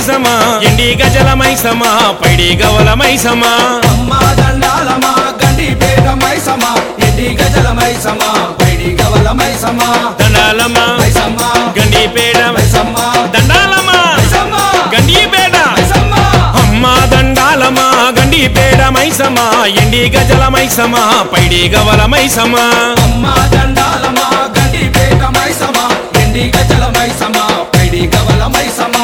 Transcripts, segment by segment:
మైసమా ఎండి గజల మైసమా పైడి గవల మైసమా అమ్మా దండాలమా గండి పేట మైసమా ఎండి గజల మైసమా పైడి గవల మైసమా దండాలమ్మా మైసమ్మా గండి పేడ మైసమ్మా దండాలమ్మా మైసమ్మా గండి పేడ మైసమ్మా అమ్మా దండాలమా గండి పేడ మైసమా ఎండి గజల మైసమా పైడి గవల మైసమా అమ్మా దండాలమా గండి పేట మైసమా ఎండి గజల మైసమా పైడి గవల మైసమా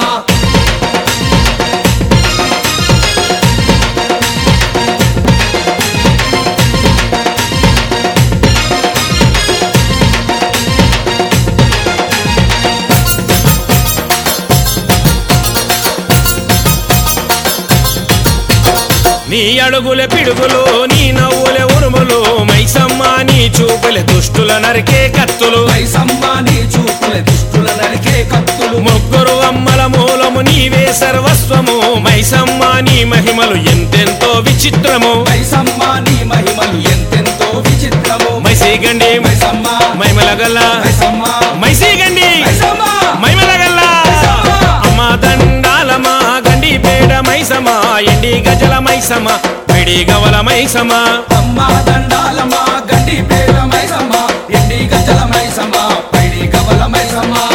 నీ అడుగుల పిడుగులు నీ నవ్వుల ఉరుములు మైసమ్మ నీ చూపుల దుష్టుల నరికే కత్తులు మైసమ్మా నీ చూపుల దుష్టుల నరికే కత్తులు ముగ్గురు అమ్మల మూలము నీవే సర్వస్వము మైసమ్మ నీ మహిమలు ఎంతెంతో విచిత్రము మైసమ్మా నీ మహిమలు ఎంతెంతో విచిత్రము మైసీగండి మైసమ్మా మైమలగల్ల మైసమ్మా మైసీగండి మైసమ్మా మైమలగల్ల అమ్మ దండాలమా గండి పేడ మైసమా ఎండి గజల మైసమా పిడి గవల మైసమా అమ్మా దండాలమా గడ్డి పేర మైసమ్మా ఎండి గజల మైసమ్మా పైడి కవల మైసమ్మా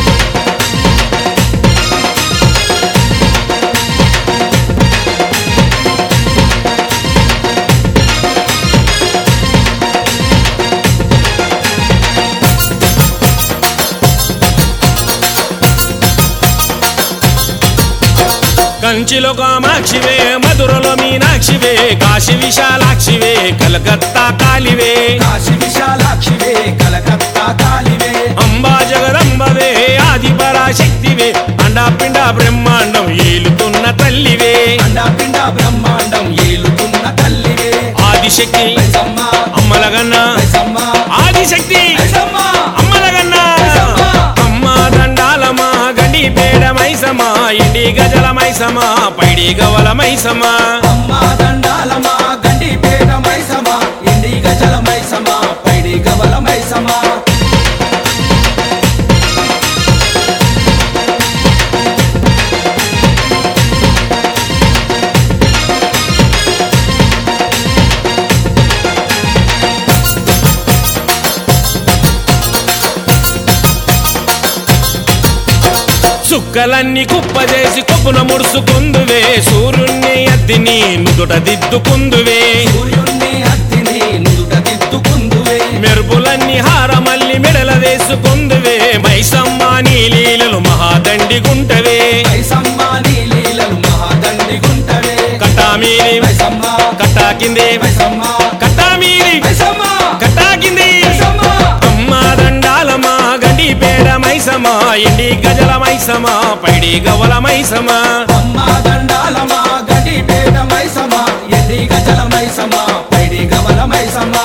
కంచిలో కామాక్షివే మధురలో మీనాక్షివే కాశీ విశాలాక్షివే కలకత్తా కాలివే కాశీ విశాలాక్షివే కలకత్తా కాలివే అంబా జగదంబవే ఆది పరాశక్తివే అండాపిండ బ్రహ్మాండం ఏలుతున్న తల్లివే అండా పిండ బ్రహ్మాండం ఏలుతున్న తల్లివే ఆదిశక్తి మైసమ్మా అమ్మలగన్న మైసమ్మా ఆదిశక్తి మైసమ్మా అమ్మలగన్న అమ్మ దండాలమా గండి పేడ మైసమా ఇండి గజల మైసమా పైడి గవల మైసమా అమ్మా దండాలమా గండి పేట మైసమ్మా ఎండి గజల మైసమ్మా పైడి కవల మైసమ్మా చుక్కలన్నీ కుప్పజేసి కొప్పున ముడుసుకుందువే సూర్యుణ్ణి అద్దిని నుదుట దిద్దుకుందువే సూర్యుణ్ణి అత్తిని నుదుట దిద్దుకుందువే మెరుపులన్నీ హారమల్లి మెడల వేసుకుందువే మైసమ్మ నీ లీలలు మహాదండి గుంటవే మైసమ్మా నీ లీలలు మహాదండి గుంటవే కట్టా మీది మైసమ్మా కట్టా కింది మైసమ్మా కట్టా మీది మైసమ్మా కట్టా కింది మైసమ్మా అమ్మ దండాలమా గండి పేడ మైసమా ఇండి గజల మైసమా పైడి గవల మైసమా అమ్మా దండాలమా గడి పేట మైసమ్మా ఎండి గజల మైసమ్మా పైడి గవల మైసమ్మా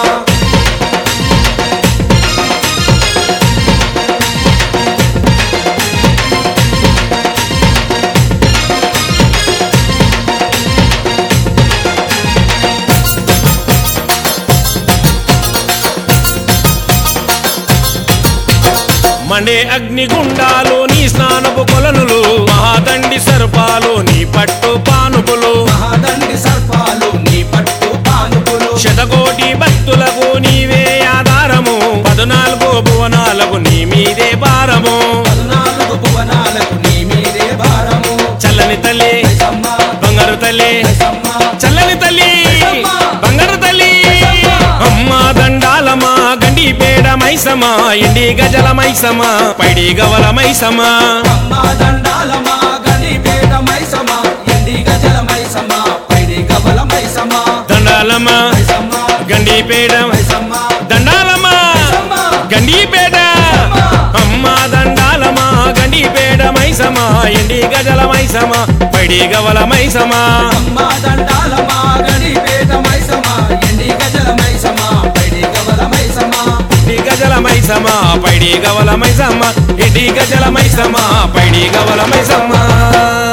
మండే అగ్నిగుండాలు నీ స్నానపు కొలనులు మహాదండి సర్పాలు నీ పట్టు పానుపులు మహాదండి సర్పాలు నీ పట్టు పానుపులు శతకోటి భక్తులకు నీవే ఆధారము పద్నాలుగు భువనాలకు నీ మీదే భారము పద్నాలుగు భువనాలకు నీ మీదే భారము చల్లని తల్లి మైసమ్మా బంగారు తల్లి మైసమ్మా చల్లని తల్లి బంగారు తల్లి అమ్మ దండాలమా గండి పేడ మైసమా ఇండి గజల మైసమా పైడి గవల మైసమా అమ్మా దండాలమా గడి పేట మైసమ్మా ఎండి గజల మైసమ్మా పైడి గవల మైసమ్మా దండాలమ్మా మైసమ్మా గండి పేడ మైసమ్మా దండాలమ్మా మైసమ్మా గండి పేడ అమ్మ దండాలమా గండి పేడ మైసమా ఎండి గజల మైసమా పైడి గవల మైసమా అమ్మా దండాలమా గడి పేట మైసమ్మా ఎండి గజల మైసమ్మా పైడి గవల మైసమ్మా ఇండి గజల మైసమా పైడి గవల మైసమ్మ ఇండి గజల మైసమా పైడి గవల మైసమ్మ